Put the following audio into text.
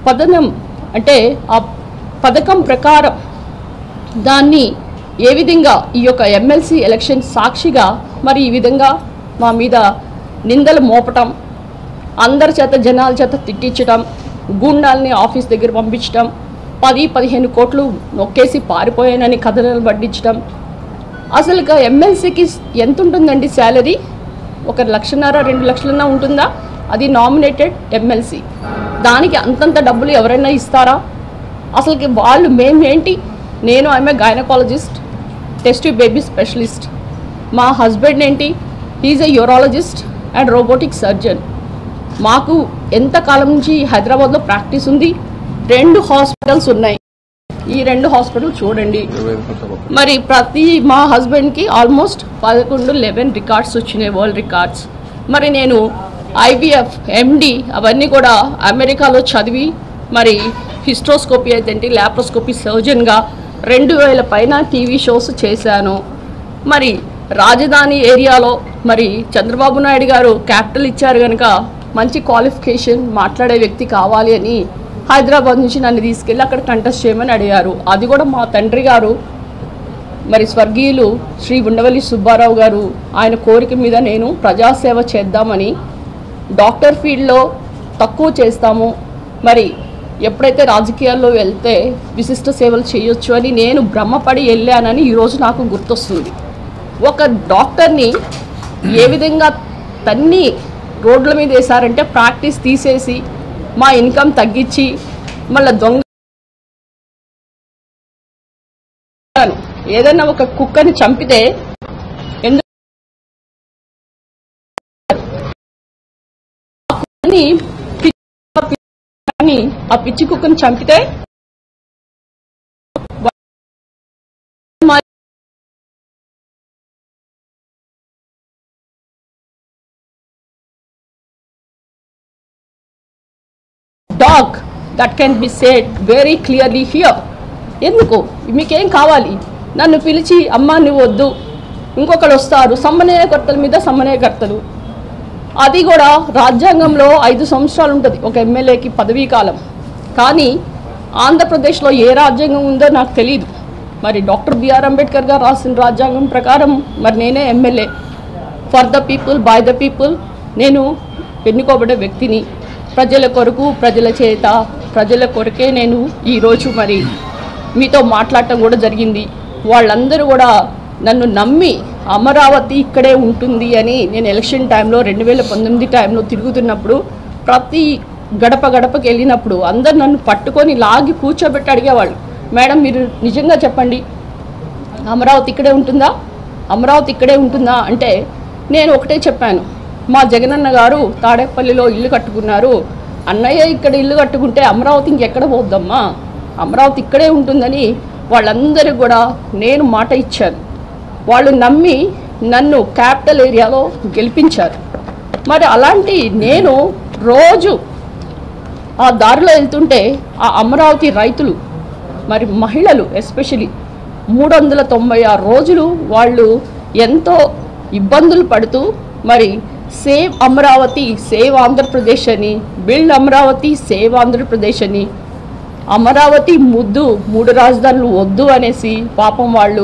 పదనం అంటే ఆ పథకం ప్రకారం దాన్ని ఏ విధంగా ఈ యొక్క ఎమ్మెల్సీ ఎలక్షన్ సాక్షిగా మరి ఈ విధంగా మా మీద నిందలు మోపటం అందరి చేత జనాల చేత తిట్టించడం గుండాల్ని ఆఫీస్ దగ్గర పంపించడం పది పదిహేను కోట్లు నొక్కేసి పారిపోయానని కథనాలు పట్టించడం అసలు ఇక ఎమ్మెల్సీకి ఎంత ఉంటుందండి శాలరీ ఒక లక్షన్నర రెండు లక్షలన్నా ఉంటుందా అది నామినేటెడ్ ఎమ్మెల్సీ దానికి అంతంత డబ్బులు ఎవరైనా ఇస్తారా అసలుకి వాళ్ళు మేమేంటి నేను ఆమె గైనకాలజిస్ట్ టెస్ట్ బేబీ స్పెషలిస్ట్ మా హస్బెండ్ ఏంటి he's a urologist and robotic surgeon మాకు ఎంత కాలం నుంచి హైదరాబాద్లో ప్రాక్టీస్ ఉంది రెండు హాస్పిటల్స్ ఉన్నాయి ఈ రెండు హాస్పిటల్ చూడండి మరి ప్రతి మా హస్బెండ్కి ఆల్మోస్ట్ పదకొండు లెవెన్ రికార్డ్స్ వచ్చినాయి వరల్డ్ రికార్డ్స్ మరి నేను ఐవీఎఫ్ ఎండి అవన్నీ కూడా అమెరికాలో చదివి మరి హిస్ట్రోస్కోపీ అయితే ఏంటి ల్యాప్రోస్కోపీ సర్జన్గా రెండు వేల పైన టీవీ షోస్ చేశాను మరి రాజధాని ఏరియాలో మరి చంద్రబాబు నాయుడు గారు క్యాపిటల్ ఇచ్చారు కనుక మంచి క్వాలిఫికేషన్ మాట్లాడే వ్యక్తి కావాలి అని హైదరాబాద్ నుంచి నన్ను తీసుకెళ్ళి అక్కడ కంటెస్ట్ చేయమని అడిగారు అది కూడా మా తండ్రి గారు మరి స్వర్గీయులు శ్రీ ఉండవల్లి సుబ్బారావు గారు ఆయన కోరిక మీద నేను ప్రజాసేవ చేద్దామని డాక్టర్ ఫీల్డ్లో తక్కువ చేస్తాము మరి ఎప్పుడైతే రాజకీయాల్లో వెళ్తే విశిష్ట సేవలు చేయొచ్చు అని నేను భ్రమపడి వెళ్ళానని ఈరోజు నాకు గుర్తొస్తుంది ఒక డాక్టర్ని ఏ విధంగా తన్ని రోడ్ల మీద వేశారంటే ప్రాక్టీస్ తీసేసి మా ఇన్కమ్ తగ్గించి మళ్ళీ దొంగ ఏదైనా ఒక కుక్కని చంపితే ఎందుకు ఆ కుక్కని పిచ్చి- కానీ ఆ పిచ్చి కుక్కని చంపితే dog that can be said very clearly here ఎందుకు మీకేం కావాలి నన్ను పిలిచి అమ్మ నువ్వు వద్దు ఇంకొకరు వస్తారు సమన్వయకర్తల మీద సమన్వయకర్తలు అది కూడా రాజ్యాంగంలో ఐదు సంవత్సరాలు ఉంటుంది ఒక ఎమ్మెల్యేకి పదవీ కాలం కానీ ఆంధ్రప్రదేశ్లో ఏ రాజ్యాంగం ఉందో నాకు తెలియదు మరి డాక్టర్ బిఆర్ అంబేద్కర్ గారు రాసిన రాజ్యాంగం ప్రకారం మరి నేనే MLA for the people by the people నేను ఎన్నుకోబడే వ్యక్తిని ప్రజల కొరకు ప్రజల చేత ప్రజల కొరకే నేను ఈరోజు మరి మీతో మాట్లాడటం కూడా జరిగింది వాళ్ళందరూ కూడా నన్ను నమ్మి అమరావతి ఇక్కడే ఉంటుంది అని నేను ఎలక్షన్ టైంలో రెండు వేల పంతొమ్మిది టైంలో తిరుగుతున్నప్పుడు ప్రతి గడప గడపకి వెళ్ళినప్పుడు అందరు నన్ను పట్టుకొని లాగి కూర్చోబెట్టి అడిగేవాళ్ళు మేడం మీరు నిజంగా చెప్పండి అమరావతి ఇక్కడే ఉంటుందా అమరావతి ఇక్కడే ఉంటుందా అంటే నేను ఒకటే చెప్పాను మా జగనన్న గారు తాడేపల్లిలో ఇల్లు కట్టుకున్నారు అన్నయ్య ఇక్కడ ఇల్లు కట్టుకుంటే అమరావతి ఇంకెక్కడ పోద్దమ్మా అమరావతి ఇక్కడే ఉంటుందని వాళ్ళందరూ కూడా నేను మాట ఇచ్చాను వాళ్ళు నమ్మి నన్ను క్యాపిటల్ ఏరియాలో గెలిపించారు మరి అలాంటి నేను రోజు ఆ దారిలో వెళ్తుంటే ఆ అమరావతి రైతులు మరి మహిళలు ఎస్పెషలీ మూడు వందల తొంభై ఆరు రోజులు వాళ్ళు ఎంతో ఇబ్బందులు పడుతూ మరి సేవ్ అమరావతి సేవ్ ఆంధ్రప్రదేశ్ అని బిల్డ్ అమరావతి సేవ్ ఆంధ్రప్రదేశ్ అని అమరావతి ముద్దు మూడు రాజధానులు వద్దు అనేసి పాపం వాళ్ళు